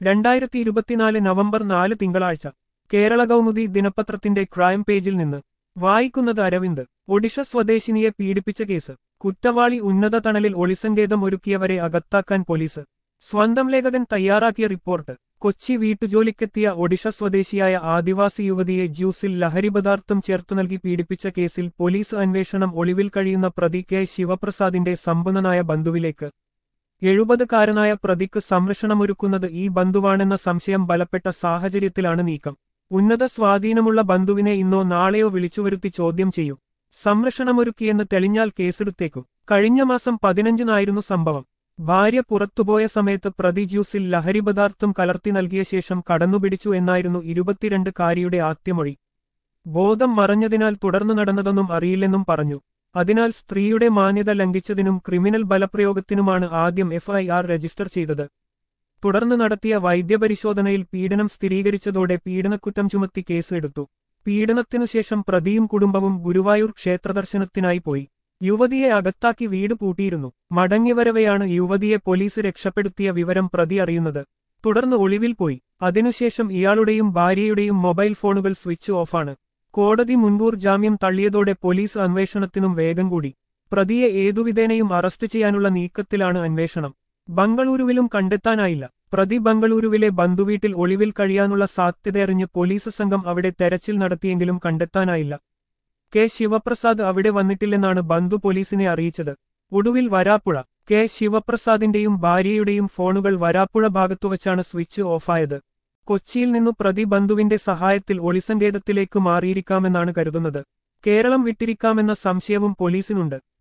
രണ്ടായിരത്തി ഇരുപത്തിനാല് നവംബർ നാല് തിങ്കളാഴ്ച കേരള കൗമുദി ദിനപത്രത്തിന്റെ ക്രൈം പേജിൽ നിന്ന് വായിക്കുന്നത് അരവിന്ദ് ഒഡിഷ സ്വദേശിനിയെ പീഡിപ്പിച്ച കേസ് കുറ്റവാളി ഉന്നത തണലിൽ ഒളിസങ്കേതം ഒരുക്കിയവരെ അകത്താക്കാൻ പോലീസ് സ്വന്തം ലേഖകൻ തയ്യാറാക്കിയ റിപ്പോർട്ട് കൊച്ചി വീട്ടുജോലിക്കെത്തിയ ഒഡിഷ സ്വദേശിയായ ആദിവാസി യുവതിയെ ജ്യൂസിൽ ലഹരിപദാർത്ഥം ചേർത്തു നൽകി പീഡിപ്പിച്ച കേസിൽ പോലീസ് അന്വേഷണം ഒളിവിൽ കഴിയുന്ന പ്രതി കെ ശിവപ്രസാദിന്റെ സമ്പന്നനായ ബന്ധുവിലേക്ക് എഴുപതുകാരനായ പ്രതിക്ക് സംരക്ഷണമൊരുക്കുന്നത് ഈ ബന്ധുവാണെന്ന സംശയം ബലപ്പെട്ട സാഹചര്യത്തിലാണ് നീക്കം ഉന്നത സ്വാധീനമുള്ള ബന്ധുവിനെ ഇന്നോ നാളെയോ വിളിച്ചുവരുത്തി ചോദ്യം ചെയ്യും സംരക്ഷണമൊരുക്കിയെന്ന് തെളിഞ്ഞാൽ കേസെടുത്തേക്കും കഴിഞ്ഞ മാസം പതിനഞ്ചിനായിരുന്നു സംഭവം ഭാര്യ പുറത്തുപോയ സമയത്ത് പ്രതി ജ്യൂസിൽ ലഹരിപദാർത്ഥം കലർത്തി നൽകിയ ശേഷം കടന്നുപിടിച്ചു എന്നായിരുന്നു ഇരുപത്തിരണ്ട് കാരിയുടെ ആദ്യമൊഴി ബോധം മറഞ്ഞതിനാൽ തുടർന്നു നടന്നതൊന്നും അറിയില്ലെന്നും പറഞ്ഞു അതിനാൽ സ്ത്രീയുടെ മാന്യത ലംഘിച്ചതിനും ക്രിമിനൽ ബലപ്രയോഗത്തിനുമാണ് ആദ്യം എഫ്ഐആർ രജിസ്റ്റർ ചെയ്തത് തുടർന്ന് നടത്തിയ വൈദ്യപരിശോധനയിൽ പീഡനം സ്ഥിരീകരിച്ചതോടെ പീഡനക്കുറ്റം ചുമത്തി കേസ് എടുത്തു പീഡനത്തിനുശേഷം പ്രതിയും കുടുംബവും ഗുരുവായൂർ ക്ഷേത്രദർശനത്തിനായി പോയി യുവതിയെ അകത്താക്കി വീട് പൂട്ടിയിരുന്നു മടങ്ങിവരവെയാണ് യുവതിയെ പോലീസ് രക്ഷപ്പെടുത്തിയ വിവരം പ്രതി അറിയുന്നത് തുടർന്ന് ഒളിവിൽ പോയി അതിനുശേഷം ഇയാളുടെയും ഭാര്യയുടെയും മൊബൈൽ ഫോണുകൾ സ്വിച്ച് ഓഫാണ് കോടതി മുൻകൂർ ജാമ്യം തള്ളിയതോടെ പോലീസ് അന്വേഷണത്തിനും വേഗം കൂടി പ്രതിയെ ഏതുവിധേനയും അറസ്റ്റ് ചെയ്യാനുള്ള നീക്കത്തിലാണ് അന്വേഷണം ബംഗളൂരുവിലും കണ്ടെത്താനായില്ല പ്രതി ബംഗളൂരുവിലെ ബന്ധുവീട്ടിൽ ഒളിവിൽ കഴിയാനുള്ള സാധ്യതയറിഞ്ഞ് പോലീസ് സംഘം അവിടെ തെരച്ചിൽ നടത്തിയെങ്കിലും കണ്ടെത്താനായില്ല കെ ശിവപ്രസാദ് അവിടെ വന്നിട്ടില്ലെന്നാണ് ബന്ധു പോലീസിനെ അറിയിച്ചത് ഒടുവിൽ വരാപ്പുഴ കെ ശിവപ്രസാദിന്റെയും ഭാര്യയുടെയും ഫോണുകൾ വരാപ്പുഴ ഭാഗത്തുവച്ചാണ് സ്വിച്ച് ഓഫായത് കൊച്ചിയിൽ നിന്നു പ്രതി ബന്ധുവിന്റെ സഹായത്തിൽ ഒളിസങ്കേതത്തിലേക്ക് മാറിയിരിക്കാമെന്നാണ് കരുതുന്നത് കേരളം വിട്ടിരിക്കാമെന്ന സംശയവും പോലീസിനുണ്ട്